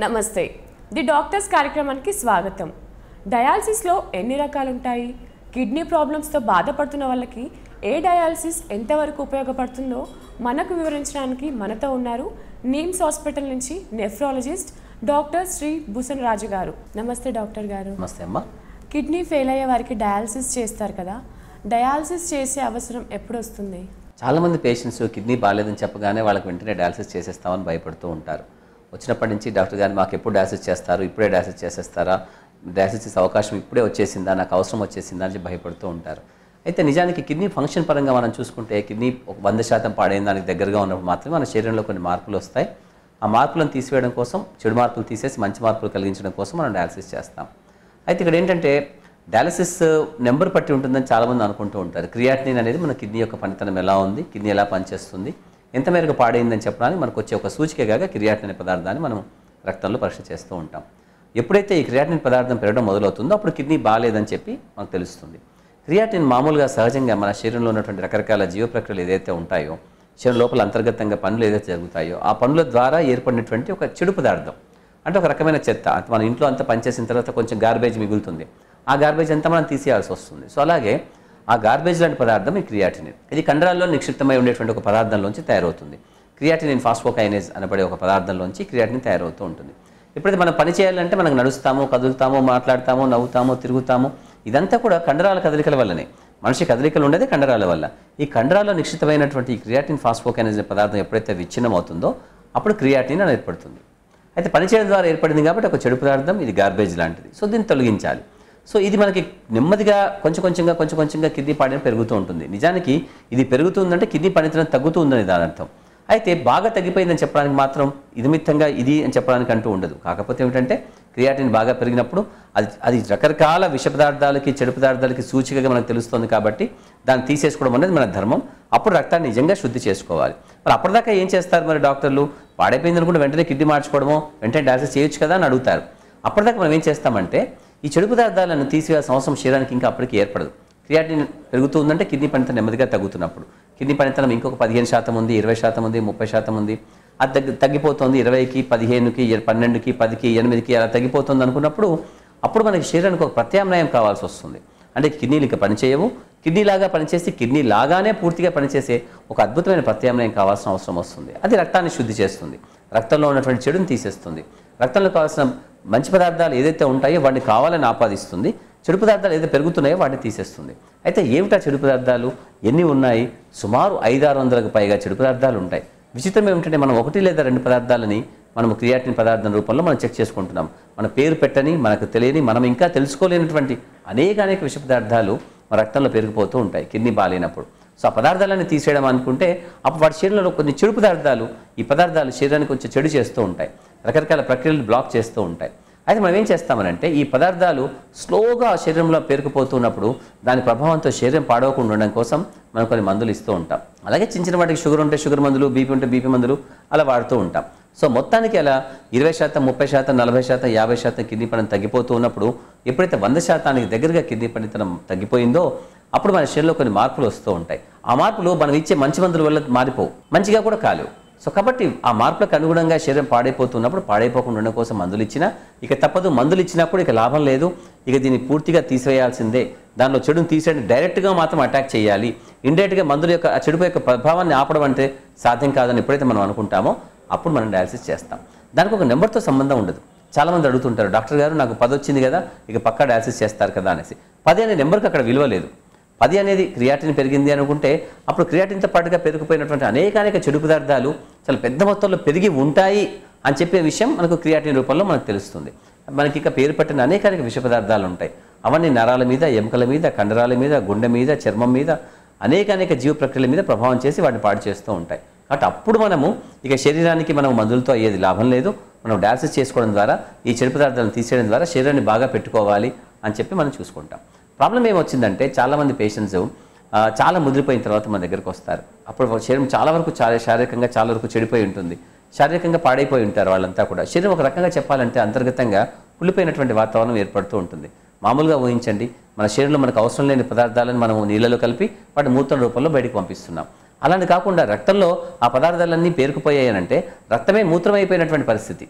నమస్తే the doctors కార్యక్రమానికి స్వాగతం డయాలసిస్లో ఎన్ని రకాలు ఉంటాయి కిడ్నీ ప్రాబ్లమ్స్తో బాధపడుతున్న వాళ్ళకి ఏ డయాలసిస్ ఎంతవరకు ఉపయోగపడుతుందో మనకు వివరించడానికి మనతో ఉన్నారు నీమ్స్ హాస్పిటల్ నుంచి నెఫ్రాలజిస్ట్ డాక్టర్ శ్రీ భూషణ్ రాజు గారు నమస్తే డాక్టర్ గారు నమస్తే అమ్మా కిడ్నీ ఫెయిల్ అయ్యే వారికి డయాలసిస్ చేస్తారు కదా డయాలసిస్ చేసే అవసరం ఎప్పుడు వస్తుంది చాలామంది పేషెంట్స్ కిడ్నీ బాగాలేదని చెప్పగానే వాళ్ళకి వెంటనే డయాలసిస్ చేసేస్తామని భయపడుతూ ఉంటారు వచ్చినప్పటి నుంచి డాక్టర్ గారు మాకు ఎప్పుడు డయాలసిస్ చేస్తారు ఇప్పుడే డయాలసిస్ చేసేస్తారా డయాలసిస్ చేసే అవకాశం ఇప్పుడే వచ్చేసిందా నాకు అవసరం వచ్చేసిందా అని చెప్పి భయపడుతూ ఉంటారు అయితే నిజానికి కిడ్నీ ఫంక్షన్ పరంగా మనం చూసుకుంటే కిడ్నీ ఒక వంద శాతం పాడైన దానికి దగ్గరగా ఉన్నప్పుడు మాత్రమే మన శరీరంలో కొన్ని మార్పులు వస్తాయి ఆ మార్పులను తీసివేయడం కోసం చెడు మార్పులు తీసేసి మంచి మార్పులు కలిగించడం కోసం మనం డయాలసిస్ చేస్తాం అయితే ఇక్కడ ఏంటంటే డయాలసిస్ నెంబర్ పట్టి ఉంటుందని చాలామంది అనుకుంటూ ఉంటారు క్రియాటినిన్ అనేది మన కిడ్నీ యొక్క పనితనం ఎలా ఉంది కిడ్నీ ఎలా పనిచేస్తుంది ఎంత మేరకు పాడైందని చెప్పడానికి మనకు వచ్చే ఒక సూచికగా క్రియాటిన్ అనే పదార్థాన్ని మనం రక్తంలో పరీక్ష చేస్తూ ఉంటాం ఎప్పుడైతే ఈ క్రియాటిన్ పదార్థం పెరగడం మొదలవుతుందో అప్పుడు కిడ్నీ బాగాలేదని చెప్పి మనకు తెలుస్తుంది క్రియాటిన్ మామూలుగా సహజంగా మన శరీరంలో ఉన్నటువంటి రకరకాల జీవ ప్రక్రియలు ఏదైతే ఉంటాయో శరీరం లోపల అంతర్గతంగా పనులు ఏదైతే జరుగుతాయో ఆ పనుల ద్వారా ఏర్పడినటువంటి ఒక చెడు పదార్థం అంటే ఒక రకమైన చెత్త అంటే మన ఇంట్లో అంతా పనిచేసిన తర్వాత కొంచెం గార్బేజ్ మిగులుతుంది ఆ గార్బేజ్ అంతా మనం తీసేయాల్సి వస్తుంది సో అలాగే ఆ గార్బేజ్ లాంటి పదార్థం ఈ క్రియాటినిన్ ఇది కండరాల్లో నిక్షిప్తమై ఉండేటువంటి ఒక పదార్థంలోంచి తయారవుతుంది క్రియాటినిన్ ఫాస్ఫోకైనేజ్ అనబడే ఒక పదార్థంలోంచి క్రియాటినిన్ తయారవుతూ ఉంటుంది ఎప్పుడైతే మనం పని చేయాలంటే మనం నడుస్తాము కదులుతాము మాట్లాడతాము నవ్వుతాము తిరుగుతాము ఇదంతా కూడా కండరాల కదలికల వల్లనే మనిషి కదలికలు ఉండేది కండరాల వల్ల ఈ కండరాల్లో నిశ్చితమైనటువంటి ఈ క్రియాటిన్ ఫాస్ఫోకైనేజ్ అనే పదార్థం ఎప్పుడైతే విచ్ఛిన్నం అవుతుందో అప్పుడు క్రియాటిన్ అని ఏర్పడుతుంది అయితే పనిచేయడం ద్వారా ఏర్పడింది కాబట్టి ఒక చెడు పదార్థం ఇది గార్బేజ్ లాంటిది సో దీన్ని తొలగించాలి సో ఇది మనకి నెమ్మదిగా కొంచెం కొంచెంగా కొంచెం కొంచెంగా కిడ్నీ పాడడం పెరుగుతూ ఉంటుంది నిజానికి ఇది పెరుగుతుందంటే కిడ్నీ పనితనం తగ్గుతుందని దాని అర్థం అయితే బాగా తగ్గిపోయిందని చెప్పడానికి మాత్రం ఇదిమిత్తంగా ఇది అని చెప్పడానికి అంటూ ఉండదు కాకపోతే ఏమిటంటే క్రియాటిన్ బాగా పెరిగినప్పుడు అది అది రకరకాల విష పదార్థాలకి చెడు పదార్థాలకి సూచికగా మనకు తెలుస్తుంది కాబట్టి దాన్ని తీసేసుకోవడం అనేది మన ధర్మం అప్పుడు రక్తాన్ని నిజంగా శుద్ధి చేసుకోవాలి మరి అప్పటిదాకా ఏం చేస్తారు మరి డాక్టర్లు పాడైపోయింది అనుకుంటే వెంటనే కిడ్నీ మార్చుకోవడమో వెంటనే డయాలసిస్ చేయొచ్చు కదా అని అడుగుతారు అప్పటిదాకా మనం ఏం చేస్తామంటే ఈ చెడు పదార్థాలను తీసివేయాల్సిన అవసరం శరీరానికి ఇంకా అప్పటికి ఏర్పడదు క్రియాటిన్ పెరుగుతూ ఉందంటే కిడ్నీ పనితనం నెమ్మదిగా తగ్గుతున్నప్పుడు కిడ్నీ పనితనం ఇంకొక పదిహేను శాతం ఉంది ఇరవై శాతం ఉంది ముప్పై శాతం ఉంది అది తగ్గి తగ్గిపోతుంది ఇరవైకి పదిహేనుకి ఇర- పన్నెండుకి పదికి ఎనిమిదికి అలా తగ్గిపోతుంది అనుకున్నప్పుడు అప్పుడు మనకి శరీరానికి ఒక ప్రత్యామ్నాయం కావాల్సి వస్తుంది అంటే కిడ్నీలు ఇంకా పనిచేయవు కిడ్నీ లాగా పనిచేసి కిడ్నీ లాగానే పూర్తిగా పనిచేసే ఒక అద్భుతమైన ప్రత్యామ్నాయం కావాల్సిన అవసరం వస్తుంది అది రక్తాన్ని శుద్ధి చేస్తుంది రక్తంలో ఉన్నటువంటి చెడుని తీసేస్తుంది రక్తంలో కావాల్సిన మంచి పదార్థాలు ఏదైతే ఉంటాయో వాటిని కావాలని ఆపాదిస్తుంది చెడు పదార్థాలు ఏదైతే పెరుగుతున్నాయో వాటిని తీసేస్తుంది అయితే ఏమిటా చెడు పదార్థాలు ఎన్ని ఉన్నాయి సుమారు ఐదారు వందలకు పైగా చెడు పదార్థాలు ఉంటాయి విచిత్రం ఏమిటంటే మనం ఒకటి లేదా రెండు పదార్థాలని మనం క్రియాటిన్ పదార్థం రూపంలో మనం చెక్ చేసుకుంటున్నాం మన పేరు పెట్టని మనకు తెలియని మనం ఇంకా తెలుసుకోలేనటువంటి అనేక అనేక విష పదార్థాలు మన రక్తంలో పెరిగిపోతూ ఉంటాయి కిడ్నీ బాగాలేనప్పుడు సో ఆ పదార్థాలన్నీ తీసేయడం అనుకుంటే అప్పుడు వాటి శరీరంలో కొన్ని చెడు పదార్థాలు ఈ పదార్థాలు శరీరానికి కొంచెం చెడు చేస్తూ ఉంటాయి రకరకాల ప్రక్రియలు బ్లాక్ చేస్తూ ఉంటాయి అయితే మనం ఏం చేస్తామనంటే ఈ పదార్థాలు స్లోగా శరీరంలో పేరుకుపోతున్నప్పుడు దాని ప్రభావంతో శరీరం పాడవకుండా ఉండడం కోసం మనం కొన్ని మందులు ఇస్తూ ఉంటాం అలాగే చిన్న చిన్న వాటికి షుగర్ ఉంటే షుగర్ మందులు బీపీ ఉంటే బీపీ మందులు అలా వాడుతూ ఉంటాం సో మొత్తానికి అలా ఇరవై శాతం ముప్పై శాతం నలభై శాతం యాభై శాతం కిడ్నీ పనితనం తగ్గిపోతూ ఉన్నప్పుడు ఎప్పుడైతే వంద శాతానికి దగ్గరగా కిడ్నీ పనితనం తగ్గిపోయిందో అప్పుడు మన శరీరంలో కొన్ని మార్పులు వస్తూ ఉంటాయి ఆ మార్పులు మనం ఇచ్చే మంచి మందుల వల్ల మారిపోవు మంచిగా కూడా కాలేవు సో కాబట్టి ఆ మార్పులకు అనుగుణంగా శరీరం పాడైపోతున్నప్పుడు పాడైపోకుండా ఉండడం కోసం మందులు ఇచ్చినా ఇక తప్పదు మందులు ఇచ్చినప్పుడు ఇక లాభం లేదు ఇక దీన్ని పూర్తిగా తీసివేయాల్సిందే దానిలో చెడును తీసేయడం డైరెక్ట్గా మాత్రం అటాక్ చేయాలి ఇండైరెక్ట్గా మందుల యొక్క ఆ చెడుపు యొక్క ప్రభావాన్ని ఆపడం అంటే సాధ్యం కాదని ఎప్పుడైతే మనం అనుకుంటామో అప్పుడు మనం డయాలసిస్ చేస్తాం దానికి ఒక నెంబర్తో సంబంధం ఉండదు చాలామంది అడుగుతుంటారు డాక్టర్ గారు నాకు పది వచ్చింది కదా ఇక పక్కా డయాలసిస్ చేస్తారు కదా అనేసి పది అనే నెంబర్కి అక్కడ విలువ లేదు పది అనేది క్రియాటిన్ పెరిగింది అనుకుంటే అప్పుడు క్రియాటిన్తో పాటుగా పెరిగిపోయినటువంటి అనేక అనేక చెడు పదార్థాలు చాలా పెద్ద మొత్తంలో పెరిగి ఉంటాయి అని చెప్పే విషయం మనకు క్రియాటిన్ రూపంలో మనకు తెలుస్తుంది మనకి ఇక పేరు పట్టిన అనేక అనేక విష పదార్థాలు ఉంటాయి అవన్నీ నరాల మీద ఎముకల మీద కండరాల మీద గుండె మీద చర్మం మీద అనేక అనేక జీవ ప్రక్రియల మీద ప్రభావం చేసి వాటిని పాడు చేస్తూ ఉంటాయి కాబట్టి అప్పుడు మనము ఇక శరీరానికి మనం మందులతో అయ్యేది లాభం లేదు మనం డయాలసిస్ చేసుకోవడం ద్వారా ఈ చెడు పదార్థాలను తీసేయడం ద్వారా శరీరాన్ని బాగా పెట్టుకోవాలి అని చెప్పి మనం చూసుకుంటాం ప్రాబ్లం ఏమొచ్చిందంటే చాలామంది పేషెంట్స్ చాలా ముదిరిపోయిన తర్వాత మన దగ్గరకు వస్తారు అప్పుడు శరీరం చాలా వరకు చాలా శారీరకంగా చాలా వరకు చెడిపోయి ఉంటుంది శారీరకంగా పాడైపోయి ఉంటారు వాళ్ళంతా కూడా శరీరం ఒక రకంగా చెప్పాలంటే అంతర్గతంగా కుళ్ళిపోయినటువంటి వాతావరణం ఏర్పడుతూ ఉంటుంది మామూలుగా ఊహించండి మన శరీరంలో మనకు అవసరం లేని పదార్థాలను మనం నీళ్ళలో కలిపి వాటి మూత్రం రూపంలో బయటకు పంపిస్తున్నాం అలాంటి కాకుండా రక్తంలో ఆ పదార్థాలన్నీ పేరుకుపోయాయనంటే రక్తమే మూత్రమైపోయినటువంటి పరిస్థితి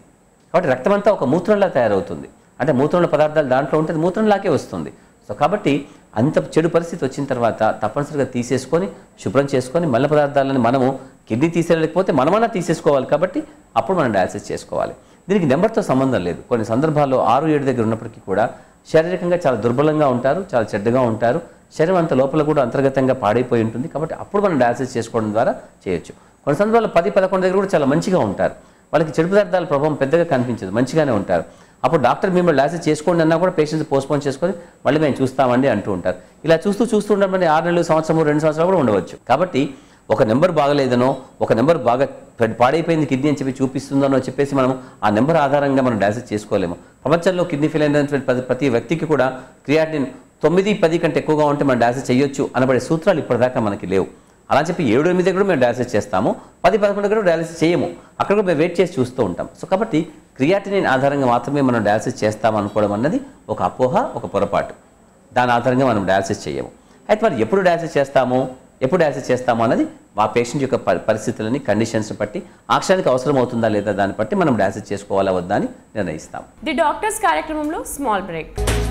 కాబట్టి రక్తం అంతా ఒక మూత్రంలా తయారవుతుంది అంటే మూత్రంలో పదార్థాలు దాంట్లో ఉంటే అది మూత్రంలాగే వస్తుంది సో కాబట్టి అంత చెడు పరిస్థితి వచ్చిన తర్వాత తప్పనిసరిగా తీసేసుకొని శుభ్రం చేసుకొని మల్ల పదార్థాలను మనము కిడ్నీ తీసేయలేకపోతే మనమన్నా తీసేసుకోవాలి కాబట్టి అప్పుడు మనం డయాలసిస్ చేసుకోవాలి దీనికి నెంబర్తో సంబంధం లేదు కొన్ని సందర్భాల్లో ఆరు ఏడు దగ్గర ఉన్నప్పటికీ కూడా శారీరకంగా చాలా దుర్బలంగా ఉంటారు చాలా చెడ్డగా ఉంటారు శరీరం అంత లోపల కూడా అంతర్గతంగా పాడైపోయి ఉంటుంది కాబట్టి అప్పుడు మనం డయాలసిస్ చేసుకోవడం ద్వారా చేయొచ్చు కొన్ని సందర్భాల్లో పది పదకొండు దగ్గర కూడా చాలా మంచిగా ఉంటారు వాళ్ళకి చెడు పదార్థాల ప్రభావం పెద్దగా కనిపించదు మంచిగానే ఉంటారు అప్పుడు డాక్టర్ మిమ్మల్ని డయాలసిస్ చేసుకోండి అన్నా కూడా పేషెంట్స్ పోస్ట్పోన్ చేసుకొని మళ్ళీ మేము చూస్తామండి అంటూ ఉంటారు ఇలా చూస్తూ చూస్తూ ఉండమని ఆరు నెలలు సంవత్సరం రెండు సంవత్సరాలు కూడా ఉండవచ్చు కాబట్టి ఒక నెంబర్ బాగలేదనో ఒక నెంబర్ బాగా పె- పాడైపోయింది కిడ్నీ అని చెప్పి చూపిస్తుందనో చెప్పేసి మనం ఆ నెంబర్ ఆధారంగా మనం డయాలసిస్ చేసుకోలేము ప్రపంచంలో కిడ్నీ ఫెయిల్ అయినటువంటి ప్రతి ప్రతి వ్యక్తికి కూడా క్రియాటిన్ తొమ్మిది పది కంటే ఎక్కువగా ఉంటే మనం డయాలసిస్ చేయొచ్చు అనబడే సూత్రాలు ఇప్పటిదాకా మనకి లేవు అలా చెప్పి ఏడు ఎనిమిది కూడా మేము డయాలసిస్ చేస్తాము పది పదకొండు కూడా డయాలసిస్ చేయము అక్కడ కూడా మేము వెయిట్ చేసి చూస్తూ ఉంటాం సో కాబట్టి క్రియాటినిన్ ఆధారంగా మాత్రమే మనం డయాలసిస్ చేస్తాం అనుకోవడం అన్నది ఒక అపోహ ఒక పొరపాటు దాని ఆధారంగా మనం డయాలసిస్ చేయము అయితే మరి ఎప్పుడు డయాలసిస్ చేస్తాము ఎప్పుడు డయాలసిస్ చేస్తాము అన్నది ఆ పేషెంట్ యొక్క పరి- పరిస్థితులని కండిషన్స్ బట్టి ఆ క్షణానికి అవసరం అవుతుందా లేదా దాన్ని బట్టి మనం డయాలసిస్ చేసుకోవాలా వద్దా అని నిర్ణయిస్తాం ది డాక్టర్స్ కార్యక్రమంలో స్మాల్ బ్రేక్